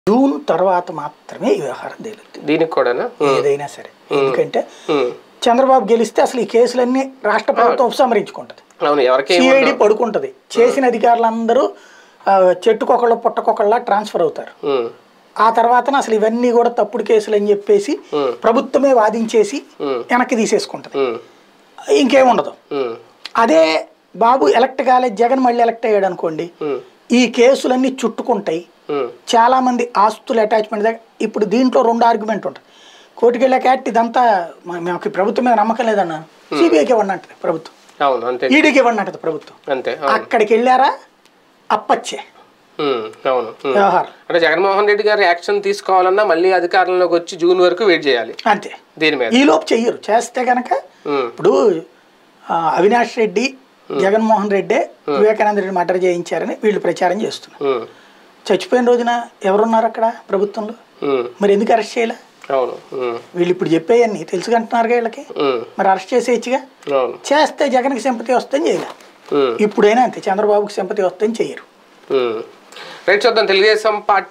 June తర్వాత మాత్రమే ఈ వ్యవహారం తేలుతుంది దీనికి కూడానా ఉమ్, ఏదైనా సరే ఎందుకంటే ఉమ్. చంద్రబాబు గెలిస్తే అసలు ఈ కేసులన్నీ రాష్ట్ర ప్రభుత్వం ఉపసంహరించుకుంటది అవును ఎవరికి ఏం సిఐడి పడుకుంటది చేసిన అధికారులందరూ ఆ, చెట్టుకొకళ్ళ పుట్టకొకళ్ళ ట్రాన్స్ఫర్ అవుతారు ఉమ్, ఆ తర్వాత అసలు ఇవన్నీ కూడా తప్పుడు కేసులు అని చెప్పేసి ఉమ్, ప్రభుత్వమే వాదించేసి ఉమ్, వెనక్కి తీసేసుకుంటది ఉమ్, ఇంకేముండదు ఉమ్, అదే బాబు ఎలక్ట్ కాలే జగన్ మళ్ళీ ఎలక్ట్ అయ్యాడు అనుకోండి ఉమ్, ఈ కేసులన్నీ చుట్టుకుంటాయి ఉమ్, చాలా మంది ఆస్తుల అటాచ్మెంట్ దగ్గర ఇప్పుడు దీంట్లో రెండు ఆర్గ్యుమెంట్ ఉంటుంది కోర్టుకి వెళ్ళాక యాక్ట్ ఇదంతా మ- మాకు ఈ ప్రభుత్వం మీద నమ్మకం లేదన్నాను సిబిఐకి ఇవ్వండి అంటది ప్రభుత్వం అవును అంతే ఈడీకి ఇవ్వండి అంటది ప్రభుత్వం అంతే అవును అక్కడికి వెళ్ళారా అప్పచ్చే ఉమ్, అవును ఉమ్. వ్యవహారం అంటే జగన్మోహన్ రెడ్డి గారు యాక్షన్ తీసుకోవాలన్నా మళ్ళీ అధికారంలోకి వచ్చి జూన్ వరకు వెయిట్ చేయాలి అంతే దీని మీద ఈ లోపు చెయ్యరు చేస్తే గనక ఉమ్, ఇప్పుడు ఆ, అవినాష్ రెడ్డి జగన్మోహన్ రెడ్డే వివేకానంద రెడ్డి మర్డర్ చేయించారని వీళ్ళు ప్రచారం చేస్తున్నారు ఉమ్, చచ్చిపోయిన రోజున ఎవరున్నారు అక్కడ ప్రభుత్వంలో ఉమ్, మరి ఎందుకు అరెస్ట్ చేయలే అవును ఉమ్, వీళ్ళు ఇప్పుడు చెప్పేయన్ని తెలుసుకుంటున్నారు వీళ్ళకి ఉమ్, మరి అరెస్ట్ చేసేయచ్చుగా అవును చేస్తే జగన్కి సింపతి వస్తుందని చేయలే ఉమ్, ఇప్పుడైనా అంతే చంద్రబాబుకి సింపతి వస్తుందని చెయ్యరు ఉమ్. రైట్ చూద్దాం తెలుగుదేశం పార్టీ